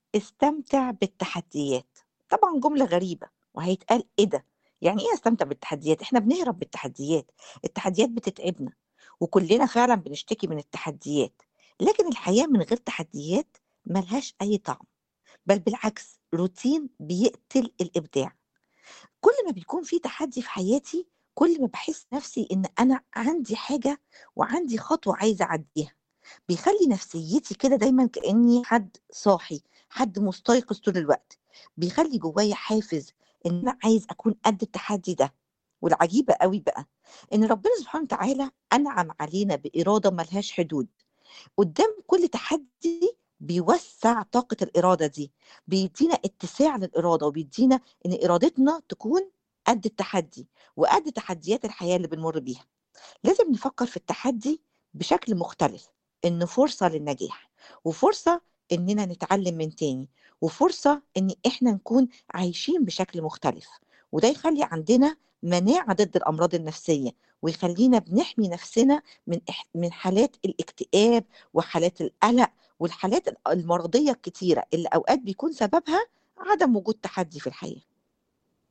استمتع بالتحديات. طبعًا جملة غريبة، وهيتقال إيه ده! يعني إيه أستمتع بالتحديات؟ إحنا بنهرب بالتحديات، التحديات بتتعبنا، وكلنا فعلًا بنشتكي من التحديات، لكن الحياة من غير تحديات ما لهاش أي طعم، بل بالعكس روتين بيقتل الإبداع. كل ما بيكون في تحدي في حياتي، كل ما باحس نفسي إن أنا عندي حاجة وعندي خطوة عايزة أعدّيها، بيخلّي نفسيتي كده دايمًا كإني حد صاحي، حد مستيقظ طول الوقت، بيخلّي جوايا حافز إن أنا عايز أكون قد التحدي ده. والعجيبة أوي بقى، إن ربنا سبحانه وتعالى أنعم علينا بإرادة ما لهاش حدود، قدّام كل تحدي بيوسّع طاقة الإرادة دي، بيدّينا اتساع للإرادة، وبيدّينا إن إرادتنا تكون قد التحدي، وقد تحديات الحياة اللي بنمُر بيها. لازم نفكّر في التحدي بشكل مختلف، إنه فرصة للنجاح، وفرصة إننا نتعلم من تاني، وفرصة إن إحنا نكون عايشين بشكل مختلف، وده يخلّي عندنا مناعة ضد الأمراض النفسية، ويخلّينا بنحمي نفسنا من إح من حالات الاكتئاب، وحالات القلق، والحالات ال المرضية الكتيرة اللي أوقات بيكون سببها عدم وجود تحدي في الحياة.